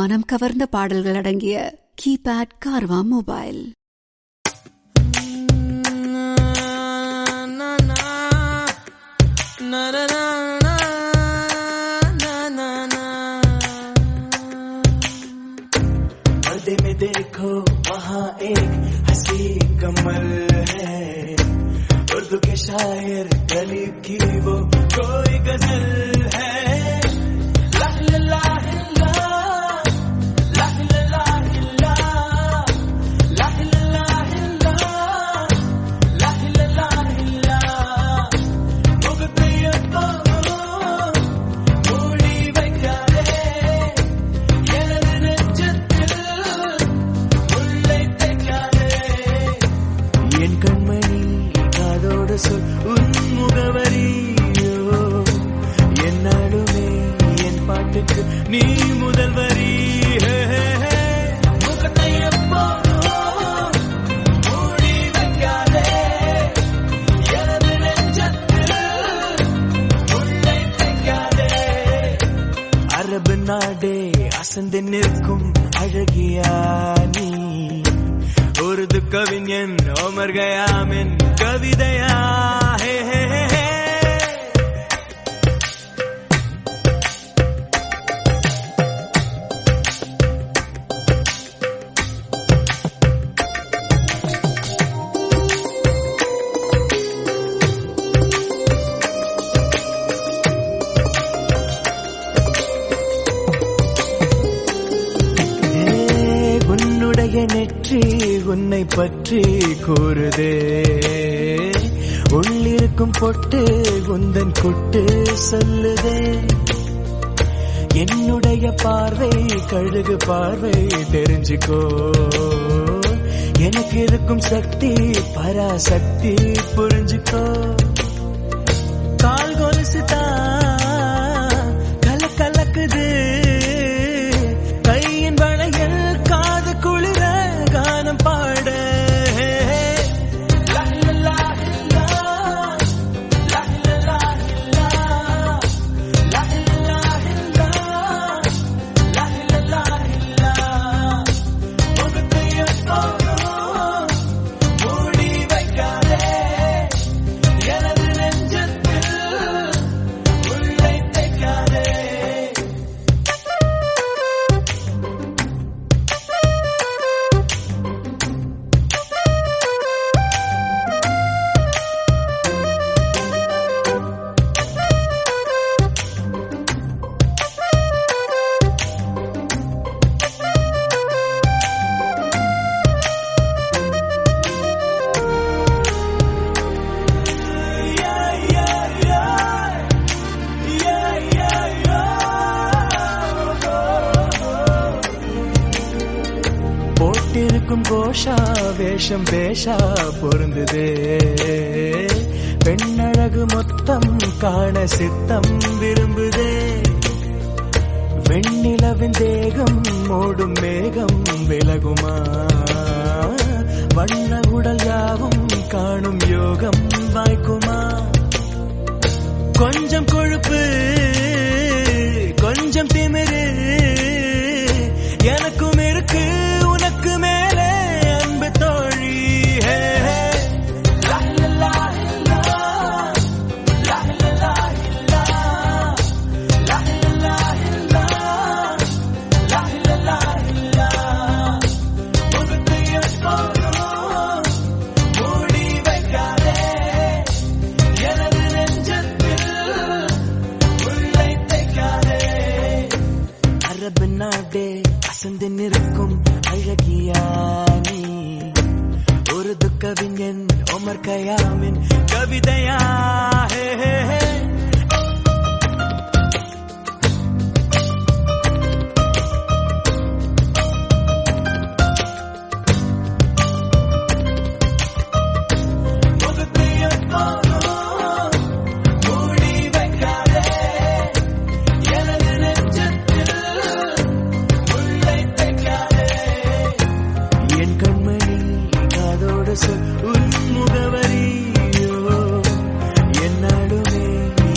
மனம் கவர்ந்த பாடல்கள் அடங்கிய கீபேட் கார்வா மொபைல் पर्दे में देखो वहाँ एक हंसी कमल है उर्दू के शायर गली की वो कोई गजल है लाह लाह लाह, लाह लाह लाह, लाह लाह लाह, लाह लाह लाह. முகத்தையப்போ மூடி வைக்காதே எனது நெஞ்சத்தில் உள்ளே தைக்காதே என் கண்மணி காதோடு சொல் உன் முகவரியோ என்னாலுமே என் பாட்டுக்கு நீ முதல் வரி ஹே, ஹே, ஹே. முகத்தை எப்போதும் மூடி வைக்காதே எனது நெஞ்சத்தில் உள்ளே தைக்காதே அரபு நாடே அசந்து நிற்கும் அழகியா நீ உருது கவிஞன் ஓமர் கயாமின் கவிதையா ஹே ஹே ஹே ஹே. ஏ, உன்னுடைய நெற்றி உன்னை பற்றி கூறுதே உள்ளிருக்கும் பொட்டு உந்தன் குட்டு சொல்லுதே என்னுடைய பார்வை கழுகு பார்வை தெரிஞ்சுக்கோ எனக்கு இருக்கும் சக்தி பராசக்தி புரிஞ்சுக்கோ கால் கொலுசு தான் கல கலக்குது கையின் வளையல் காது குளிர கானம் பாட மூடி வைக்காதே எனது நெஞ்சத்தில் உள்ளே தைக்காதே போட்டிருக்கும் கோஷா வேஷம் பேஷா பொருந்துதே பெண்ணழகு மொத்தம் காண சித்தம் விரும்புதே வெண்ணிலவின் தேகம் மூடும் மேகம் விலகுமா வண்ண உடல் யாவும் காணும் யோகம் வாய்க்குமா கொஞ்சம் கொழுப்பு கொஞ்சம் திமிரு எனக்கும் இருக்கு உனக்கு மேலே அன்பு தோழி ஹே, ஹே. லா, லா, லா, லா. லா, லா, லா, லா. லா, லா, லா, லா. லா, லா, லா, லா. முகத்தை எப்போதும் மூடி வைக்காதே எனது நெஞ்சத்தில் உள்ளே தைக்காதே அரபு நாடே அசந்து நிற்கும் அழகியா நீ உருது கவிஞன் ஒமர் கயாமின் கவிதையா ஹே ஹே ஹே முகத்தை எப்போதும் மூடி வைக்காதே எனது நெஞ்சத்தில் உள்ளே தைக்காதே என் கண்மணி காதோடு சொல் உன் முகவரியோ என்னாலுமே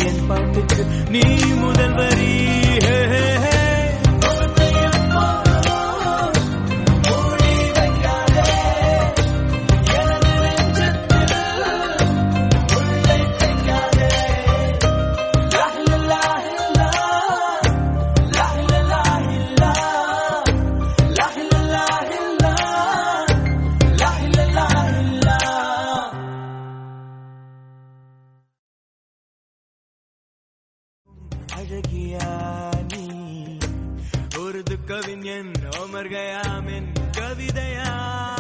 जिंदगिया नी उर्दू कवियन उमर गया मिन कविदया